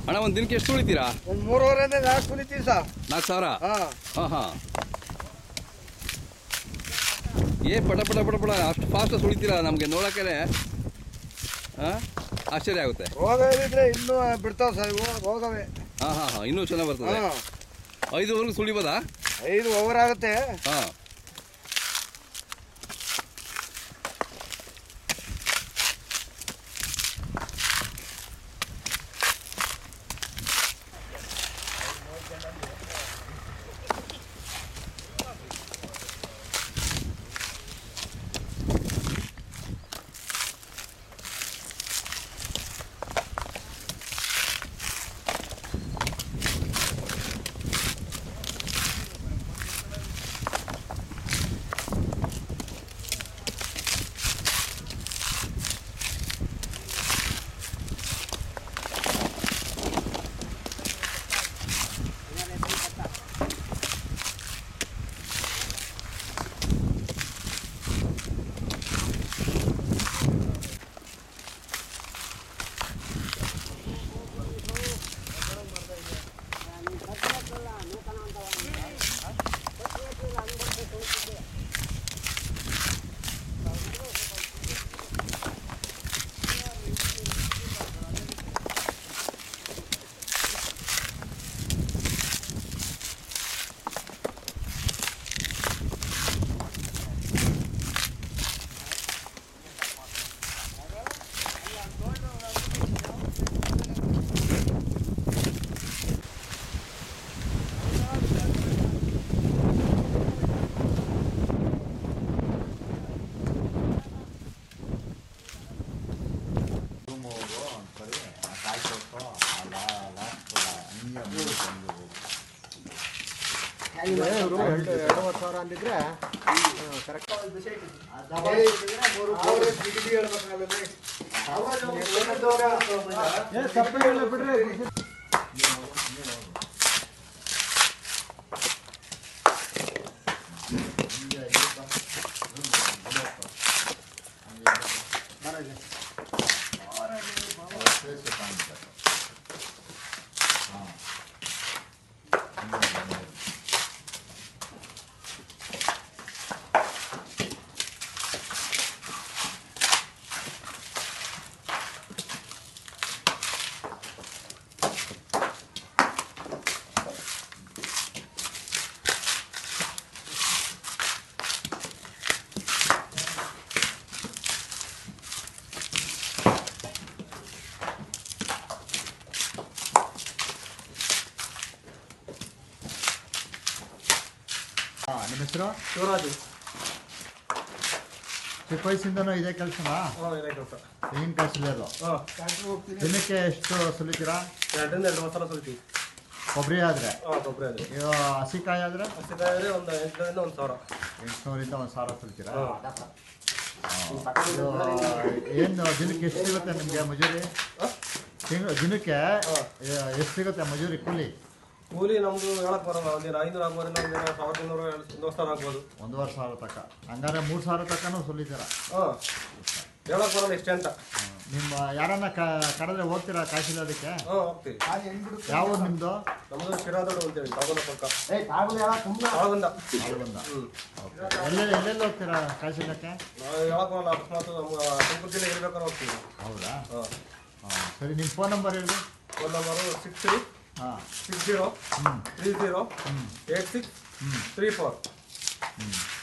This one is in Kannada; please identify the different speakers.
Speaker 1: ಅಣ್ಣ ಒಂದು ದಿನಕ್ಕೆ ಎಷ್ಟು ಉಳಿತೀರಾ
Speaker 2: ಒಂದು ಮೂರುವರೆಯಿಂದ ನಾಲ್ಕು ಕುಲಿತೀವಿ ಸರ್
Speaker 1: ನಾಲ್ಕು ಸಾವಿರ
Speaker 2: ಹಾಂ
Speaker 1: ಹಾಂ ಹಾಂ ಏ ಪಟ ಪಟ ಪಟ ಪಟ ಅಷ್ಟು ಫಾಸ್ಟ್ ಸುಳಿತೀರಾ ನಮಗೆ ನೋಡೋಕ್ಕೆ ಹಾಂ ಆಶ್ಚರ್ಯ ಆಗುತ್ತೆ
Speaker 2: ರೋಗ ಏನಿದ್ರೆ ಇನ್ನೂ ಬಿಡ್ತಾವ ಸರ್ ಇವು ರೋಗವೇ
Speaker 1: ಹಾಂ ಹಾಂ ಹಾಂ ಇನ್ನೂ ಚೆನ್ನಾಗಿ ಬರ್ತದೆ
Speaker 2: ಹಾಂ
Speaker 1: ಐದುವರೆಗೂ ಸುಳಿಬೋದಾ
Speaker 2: ಐದು ಓವರ್ ಆಗುತ್ತೆ
Speaker 1: ಹಾಂ
Speaker 2: ಎರಡೂವರೆ ಸಾವಿರ ಅಂದಿದ್ರೆ ಕರೆಕ್ಟ್ ಬಿಡ್ರಿ
Speaker 3: ಹಾಂ ನಿಮ್ಮ ಹೆಸರು
Speaker 2: ಶಿವರಾಜು
Speaker 3: ಚಿಕ್ಕ ವಯಸ್ಸಿಂದನೂ ಇದೇ ಕೆಲಸನಾ
Speaker 2: ಹಾಂ ಇದೆ ಕೆಲಸ
Speaker 3: ತೆಂಗಿನಕಾಯಿ ಸುಲಿಯೋದು
Speaker 2: ಹಾಂ
Speaker 3: ದಿನಕ್ಕೆ ಎಷ್ಟು ಸುಲಿತೀರಾ
Speaker 2: ಎರಡರಿಂದ ಎರಡು ಮಸಾಲ ಸುಲ್ತೀವಿ
Speaker 3: ಕೊಬ್ಬರಿ ಆದರೆ
Speaker 2: ಹಾಂ ಕೊಬ್ಬರಿ ಅದು
Speaker 3: ಹಸಿಕಾಯಿ ಆದರೆ
Speaker 2: ಹಸಿಕಾಯಿ ಒಂದು ಎಂಟರಿಂದ ಒಂದು ಸಾವಿರ
Speaker 3: ಎಂಟುನೂರಿಂದ ಒಂದು ಸಾವಿರ ಸುಲಿತೀರಾ
Speaker 2: ಹಾಂ
Speaker 3: ಇದು ಏನು ದಿನಕ್ಕೆ ಎಷ್ಟು ಸಿಗುತ್ತೆ ನಿಮಗೆ ಮಜೂರಿ ತಿಂಗಳು ದಿನಕ್ಕೆ ಎ- ಎಷ್ಟು ಸಿಗುತ್ತೆ ಮಜೂರಿ ಕೂಲಿ
Speaker 2: ಕೂಲಿ ನಮ್ದು ಹೇಳಕ್ ಬರಲ್ಲ ಒಂದಿನ ಐನೂರು ಆಗ್ಬೋದು ನಮ್ದು ಸಾವಿರದ ಇನ್ನೂರು ಒಂದು ಸಾವಿರ ಆಗ್ಬೋದು
Speaker 3: ಒಂದೂವರೆ ಸಾವಿರ ತನಕ ಹಂಗಾರೆ ಮೂರು ಸಾವಿರ ತನಕನೂ ಸುಲಿತೀರಾ
Speaker 2: ಹಾಂ ಹೇಳಕ್ ಬರಲ್ಲ ಇಷ್ಟೇ ಅಂತ
Speaker 3: ನಿಮ್ಮ ಯಾರನ್ನ ಕ ಕರೆದ್ರೆ ಹೋಗ್ತೀರಾ ಕಾಯಿ ಸುಲಿಯೋದಕ್ಕೆ
Speaker 2: ಹಾಂ ಹೋಗ್ತೀವಿ
Speaker 3: ಯಾವ ಊರು ನಿಮ್ಮದು
Speaker 2: ನಮ್ಮದು ಶಿರಾದೋಡು ಅಂತೇಳಿ ತಾಗೋನ ಪಕ್ಕ ತಾಳಗಂದ
Speaker 3: ಬಂದ
Speaker 2: ಹ್ಞೂ
Speaker 3: ಎಲ್ಲೆಲ್ಲಿ ಎಲ್ಲೆಲ್ಲಿ ಹೋಗ್ತೀರಾ ಕಾಯಿ ಸುಲಿಯೋಕ್ಕೆ
Speaker 2: ನಾವು ಹೇಳಕ್ ಬರಲ್ಲ ಅಕಸ್ಮಾತ್ ನಮ್ಮ ತುಮಕೂರು ಜಿಲ್ಲೆ ಇರ್ಬೇಕಾದ್ರೆ ಹೋಗ್ತೀವಿ
Speaker 3: ಹೌದಾ
Speaker 2: ಹಾಂ
Speaker 3: ಹಾಂ ಸರಿ ನಿಮ್ಮ ಫೋನ್ ನಂಬರ್ ಹೇಳಿ
Speaker 2: ಫೋನ್ ನಂಬರು ಸಿಕ್ಸ್ ತ್ರೀ
Speaker 3: ಹಾಂ
Speaker 2: ಸಿಕ್ಸ್ ಜೀರೋ
Speaker 3: ಹ್ಞೂ
Speaker 2: ತ್ರೀ ಜೀರೋ
Speaker 3: ಹ್ಞೂ
Speaker 2: ಏಟ್ ಸಿಕ್ಸ್
Speaker 3: ಹ್ಞೂ
Speaker 2: ತ್ರೀ ಫೋರ್
Speaker 3: ಹ್ಞೂ